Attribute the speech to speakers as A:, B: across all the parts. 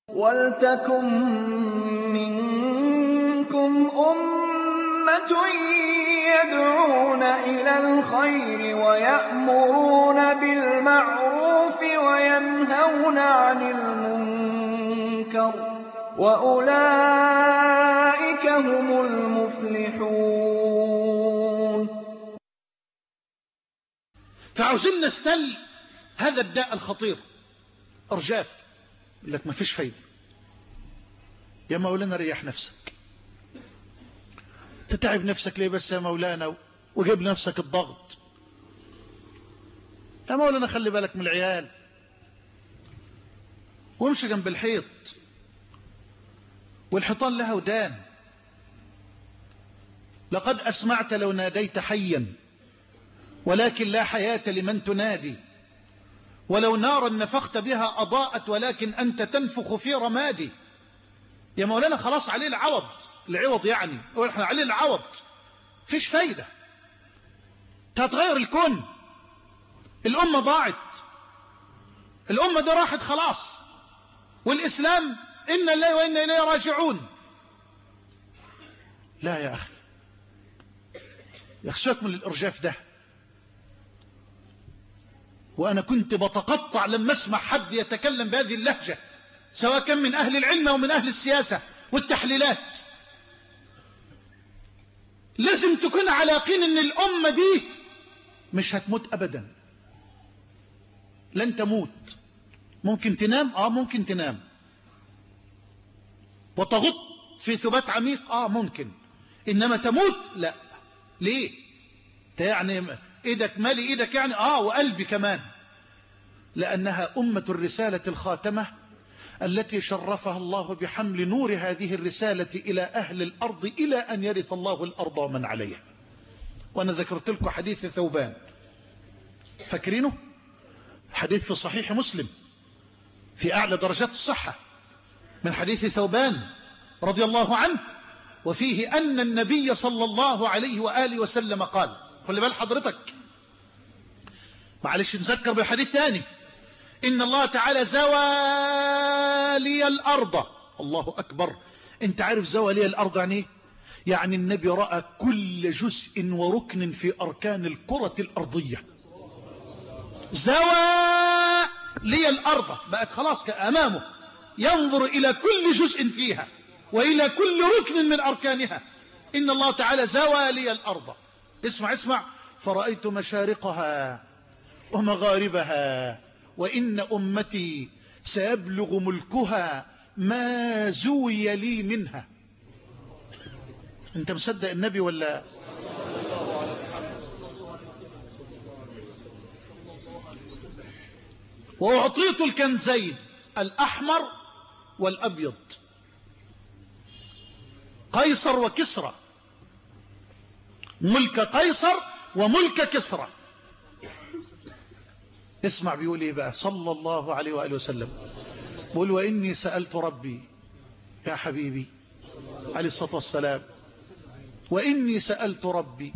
A: وَلْتَكُن مِّنكُمْ أُمَّةٌ يَدْعُونَ إِلَى الْخَيْرِ وَيَأْمُرُونَ بِالْمَعْرُوفِ وَيَنْهَوْنَ عَنِ الْمُنكَرِ ۚ وَأُولَٰئِكَ هُمُ الْمُفْلِحُونَ
B: فعاوزين نستل هذا الداء الخطير ارجاف يقول لك ما فيش فايدة يا مولانا ريح نفسك تتعب نفسك ليه بس يا مولانا وجيب لنفسك الضغط يا مولانا خلي بالك من العيال وامشي جنب الحيط والحيطان لها ودان لقد أسمعت لو ناديت حيا ولكن لا حياة لمن تنادي ولو نارا نفخت بها أضاءت ولكن أنت تنفخ في رمادي يا مولانا خلاص عليه العوض العوض يعني احنا عليه العوض فيش فايدة تتغير الكون الأمة ضاعت الأمة دي راحت خلاص والإسلام إن الله وإن إليه راجعون لا يا أخي يخشوك من الإرجاف ده وأنا كنت بتقطع لما أسمع حد يتكلم بهذه اللهجة سواء كان من أهل العلم أو من أهل السياسة والتحليلات لازم تكون على يقين أن الأمة دي مش هتموت أبدا لن تموت ممكن تنام آه ممكن تنام وتغط في ثبات عميق آه ممكن إنما تموت لا ليه يعني ايدك مالي ايدك يعني اه وقلبي كمان لانها امة الرسالة الخاتمة التي شرفها الله بحمل نور هذه الرسالة الى اهل الارض الى ان يرث الله الارض ومن عليها وانا ذكرت لكم حديث ثوبان فاكرينه حديث في صحيح مسلم في اعلى درجات الصحة من حديث ثوبان رضي الله عنه وفيه ان النبي صلى الله عليه وآله وسلم قال خلي بال حضرتك معلش نذكر بحديث ثاني إن الله تعالى زوالي الأرض الله أكبر أنت عارف زوالي الأرض يعني ايه يعني النبي رأى كل جزء وركن في أركان الكرة الأرضية زوالي الأرض بقت خلاص أمامه ينظر إلى كل جزء فيها وإلى كل ركن من أركانها إن الله تعالى زوالي الأرض اسمع اسمع فرأيت مشارقها ومغاربها وإن أمتي سيبلغ ملكها ما زوي لي منها انت مصدق النبي ولا وأعطيت الكنزين الأحمر والأبيض قيصر وكسرى ملك قيصر وملك كسرى اسمع بيقول ايه بقى صلى الله عليه وآله وسلم بيقول وإني سألت ربي يا حبيبي عليه الصلاة والسلام وإني سألت ربي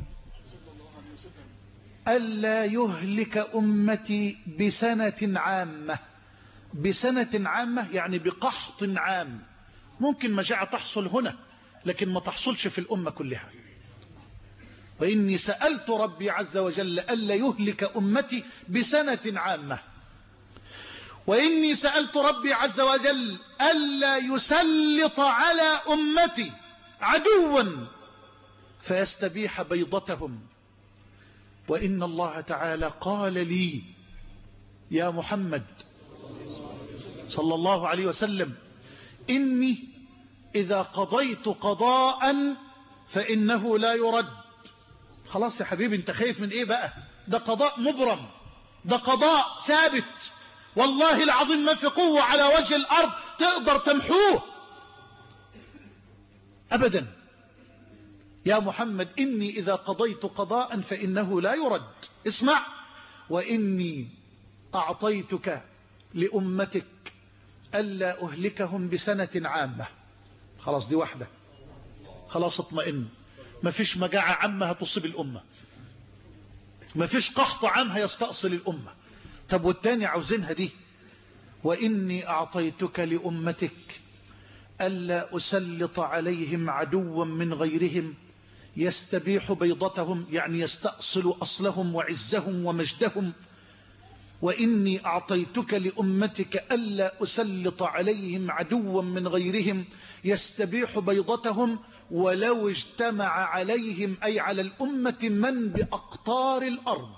B: ألا يهلك أمتي بسنة عامة بسنة عامة يعني بقحط عام ممكن مجاعة تحصل هنا لكن ما تحصلش في الأمة كلها وإني سألت ربي عز وجل ألا يهلك أمتي بسنة عامة وإني سألت ربي عز وجل ألا يسلط على أمتي عدوا فيستبيح بيضتهم وإن الله تعالى قال لي يا محمد صلى الله عليه وسلم إني إذا قضيت قضاء فإنه لا يرد خلاص يا حبيبي انت خايف من ايه بقى ده قضاء مبرم ده قضاء ثابت والله العظيم ما في قوة على وجه الأرض تقدر تمحوه أبدا يا محمد إني إذا قضيت قضاء فإنه لا يرد اسمع وإني أعطيتك لأمتك ألا أهلكهم بسنة عامة خلاص دي واحدة خلاص اطمئن ما فيش مجاعة عامة هتصيب الأمة ما فيش قحط عام هيستأصل الأمة طب والتاني عاوزينها دي وإني أعطيتك لأمتك ألا أسلط عليهم عدوا من غيرهم يستبيح بيضتهم يعني يستأصل أصلهم وعزهم ومجدهم وإني أعطيتك لأمتك ألا أسلط عليهم عدوا من غيرهم يستبيح بيضتهم ولو اجتمع عليهم أي على الأمة من بأقطار الأرض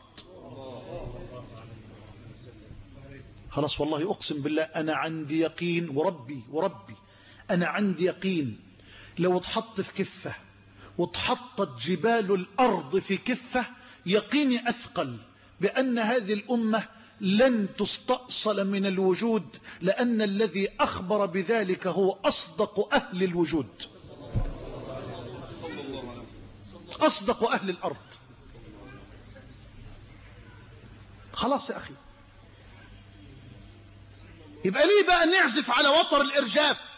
B: خلاص والله أقسم بالله أنا عندي يقين وربي وربي أنا عندي يقين لو اتحط في كفة واتحطت جبال الأرض في كفة يقيني أثقل بأن هذه الأمة لن تستأصل من الوجود لأن الذي أخبر بذلك هو أصدق أهل الوجود أصدق أهل الأرض خلاص يا أخي يبقى ليه بقى نعزف على وتر الإرجاف